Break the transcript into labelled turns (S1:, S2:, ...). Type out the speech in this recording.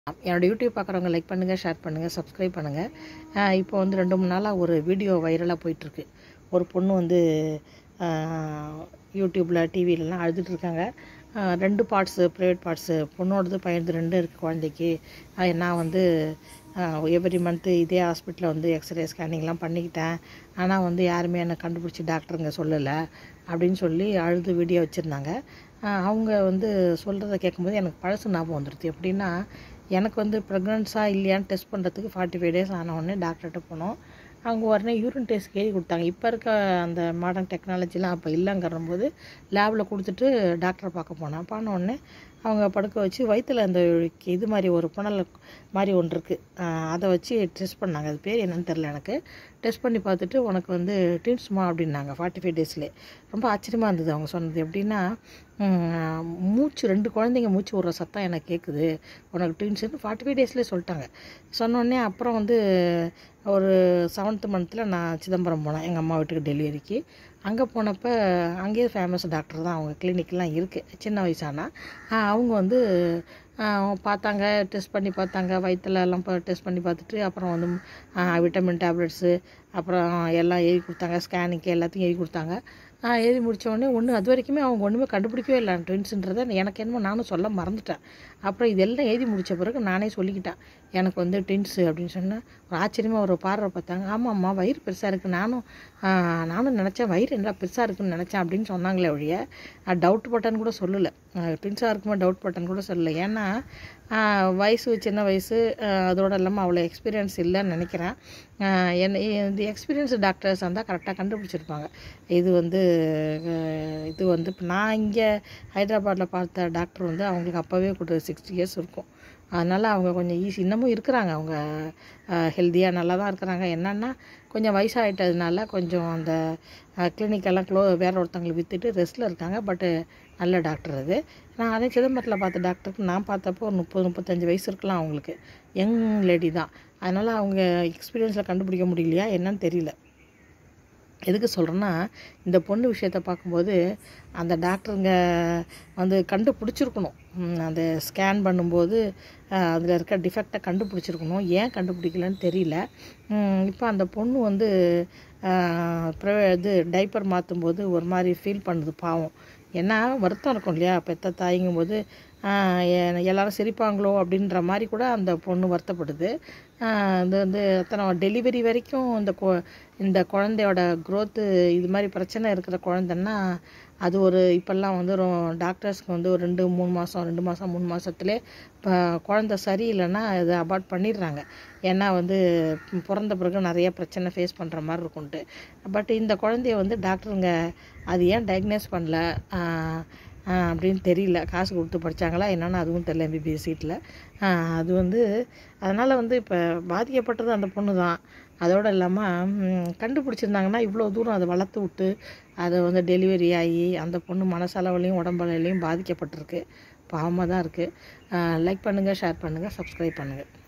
S1: என்னோட யூடியூப் பார்க்குறவங்க லைக் பண்ணுங்கள் ஷேர் பண்ணுங்கள் சப்ஸ்கிரைப் பண்ணுங்கள் இப்போ வந்து ரெண்டு மூணு நாளாக ஒரு வீடியோ வைரலாக போயிட்டுருக்கு ஒரு பொண்ணு வந்து யூடியூப்பில் டிவிலலாம் அழுதுட்டு இருக்காங்க ஆஹ் ரெண்டு பார்ட்ஸு ப்ரைவேட் பார்ட்ஸு பொண்ணோடது பையனது ரெண்டு இருக்குது குழந்தைக்கு ஆஹ் நான் வந்து எவ்ரி மந்த்து இதே ஹாஸ்பிட்டலில் வந்து எக்ஸ்ரே ஸ்கேனிங்லாம் பண்ணிக்கிட்டேன் ஆனால் வந்து யாருமே என்னை கண்டுபிடிச்சி டாக்டருங்க சொல்லலை அப்படின்னு சொல்லி அழுது வீடியோ வச்சுருந்தாங்க அவங்க வந்து சொல்கிறத கேட்கும்போது எனக்கு பழசு ஞாபகம் வந்துடுது எப்படின்னா எனக்கு வந்து ப்ரெக்னன்ஸாக இல்லையான்னு டெஸ்ட் பண்ணுறதுக்கு ஃபார்ட்டி ஃபைவ் டேஸ் ஆன உடனே டாக்டர்கிட்ட போனோம் அவங்க உடனே யூரின் டெஸ்ட் எழுதி கொடுத்தாங்க இப்போ இருக்க அந்த மாடர்ன் டெக்னாலஜிலாம் அப்போ இல்லைங்கிற போது லேபில் கொடுத்துட்டு டாக்டரை பார்க்க போனேன் போன உடனே அவங்க படுக்க வச்சு வயிற்றில் அந்த இது மாதிரி ஒரு புனல் மாதிரி ஒன்று இருக்குது அதை வச்சு டெஸ்ட் பண்ணாங்க அது பேர் என்னன்னு தெரில எனக்கு டெஸ்ட் பண்ணி பார்த்துட்டு உனக்கு வந்து டின்ஸ்மா அப்படின்னாங்க ஃபார்ட்டி ஃபைவ் டேஸ்லேயே ரொம்ப ஆச்சரியமாக இருந்தது அவங்க சொன்னது எப்படின்னா ம், மூச்சு ரெண்டு குழந்தைங்க மூச்சு விட்ற சத்தம் எனக்கு கேட்குது உனக்கு ட்வின்ஸ்னு ஃபார்ட்டி ஃபைவ் டேஸ்லேயே சொல்லிட்டாங்க சொன்னோடனே அப்புறம் வந்து ஒரு செவன்த் மந்த்தில் நான் சிதம்பரம் போனேன் எங்கள் அம்மா வீட்டுக்கு டெலிவரிக்கு அங்கே போனப்போ அங்கேயே ஃபேமஸ் டாக்டர் தான் அவங்க கிளினிக்லாம் இருக்குது சின்ன வயசானா ஆஹ் அவங்க வந்து ஆஹ் பார்த்தாங்க டெஸ்ட் பண்ணி பார்த்தாங்க வயிற்றுல எல்லாம் டெஸ்ட் பண்ணி பார்த்துட்டு அப்புறம் வந்து விட்டமின் டேப்லெட்ஸு அப்புறம் எல்லாம் எழுதி கொடுத்தாங்க ஸ்கேனிங்க்கு எல்லாத்தையும் எழுதி கொடுத்தாங்க ஆஹ் எழுதி முடிச்ச உடனே ஒன்று அது வரைக்குமே அவங்க ஒன்றுமே கண்டுபிடிக்கவே இல்லை ட்வின்ஸுன்றதை எனக்கு என்னமோ நானும் சொல்ல மறந்துட்டேன் அப்புறம் இதெல்லாம் எழுதி முடித்த பிறகு நானே சொல்லிக்கிட்டேன் எனக்கு வந்து ட்வின்ஸு அப்படின்னு சொன்னேன் ஒரு ஆச்சரியமாக ஒரு பார்வை பார்த்தாங்க ஆமாம்மா வயிறு பெருசாக இருக்குது நானும் ஆஹ் நானும் நினச்சேன் வயிறு என்ன பெருசாக இருக்குன்னு நினச்சேன் அப்படின்னு சொன்னாங்களே ஒழிய டவுட் பட்டன்னு கூட சொல்லலை ட்வின்ஸாக இருக்குமா டவுட் பட்டன் கூட சொல்லலை ஏன்னா ஆஹ் வயசு சின்ன வயசு ஆஹ் அதோட இல்லாமல் அவ்வளோ எக்ஸ்பீரியன்ஸ் இல்லைன்னு நினைக்கிறேன் ஆஹ் என்ன இந்த எக்ஸ்பீரியன்ஸ் டாக்டர்ஸ் வந்தால் கரெக்டாக கண்டுபிடிச்சிருப்பாங்க இது வந்து ஆஹ் இது வந்து இப்போ நான் இங்கே ஹைதராபாத்தில் பார்த்த டாக்டர் வந்து அவங்களுக்கு அப்போவே கூட சிக்ஸ்டி இயர்ஸ் இருக்கும் அதனால் அவங்க கொஞ்சம் ஈஸி இன்னமும் இருக்கிறாங்க அவங்க ஹெல்த்தியாக நல்லா தான் இருக்கிறாங்க என்னென்னா கொஞ்சம் வயசாகிட்டதுனால கொஞ்சம் அந்த கிளினிக்கெல்லாம் க்ளோ வேற ஒருத்தவங்களுக்கு விற்றுட்டு ரெஸ்ட்டில் இருக்காங்க பட்டு நல்ல டாக்டர் அது நான் அதே சிதம்பரத்தில் பார்த்த டாக்டருக்கு நான் பார்த்தப்போ ஒரு முப்பது முப்பத்தஞ்சு வயசு இருக்கலாம் அவங்களுக்கு யங் லேடி தான் அதனால் அவங்க எக்ஸ்பீரியன்ஸில் கண்டுபிடிக்க முடியலையா என்னன்னு தெரியல எதுக்கு சொல்கிறேன்னா இந்த பொண்ணு விஷயத்தை பார்க்கும்போது அந்த டாக்டருங்க வந்து கண்டுபிடிச்சிருக்கணும் ம், அந்த ஸ்கேன் பண்ணும்போது அதில் இருக்க டிஃபெக்டை கண்டுபிடிச்சிருக்கணும் ஏன் கண்டுபிடிக்கலன்னு தெரியல இப்போ அந்த பொண்ணு வந்து ஆஹ், பிர- இது டைப்பர் மாற்றும்போது ஒரு மாதிரி ஃபீல் பண்ணுது பாவம் ஏன்னா வருத்தம் இருக்கும் இல்லையா பெத்த தாய்ங்கும் போது ஆஹ், எ- எல்லாரும் சிரிப்பாங்களோ அப்படின்ற மாதிரி கூட அந்த பொண்ணு வருத்தப்படுது ஆஹ், இது வந்து அத்தனை டெலிவரி வரைக்கும் இந்த கொ- இந்த குழந்தையோட growth இது மாதிரி பிரச்சனை இருக்கிற குழந்தைன்னா அது ஒரு இப்போல்லாம் வந்து டாக்டர்ஸ்க்கு வந்து ஒரு ரெண்டு மூணு மாதம் ரெண்டு மாதம் மூணு மாதத்துலேயே இப்போ குழந்தை சரியில்லைன்னா இதை அபார்ட் பண்ணிடுறாங்க ஏன்னா வந்து பிறந்த பிறகு நிறைய பிரச்சனை ஃபேஸ் பண்ணுற மாதிரி இருக்கும்ட்டு பட் இந்த குழந்தைய வந்து டாக்டருங்க அது ஏன் டயக்னோஸ் பண்ணல ஆஹ், ஆஹ் அப்படின்னு தெரியல காசு கொடுத்து படித்தாங்களா என்னன்னு அதுவும் தெரியல எம்பிபிஎஸ் சீட்டில் அது வந்து அதனால் வந்து இப்போ பாதிக்கப்பட்டது அந்த பொண்ணு தான் அதோடு இல்லாமல் கண்டுபிடிச்சிருந்தாங்கன்னா இவ்வளோ தூரம் அதை வளர்த்து விட்டு அதை வந்து டெலிவரி ஆகி அந்த பொண்ணு மனசளவுலையும் உடம்பளவுலையும் பாதிக்கப்பட்டிருக்கு பாவமாக தான் இருக்குது லைக் பண்ணுங்கள் ஷேர் பண்ணுங்கள் சப்ஸ்கிரைப் பண்ணுங்கள்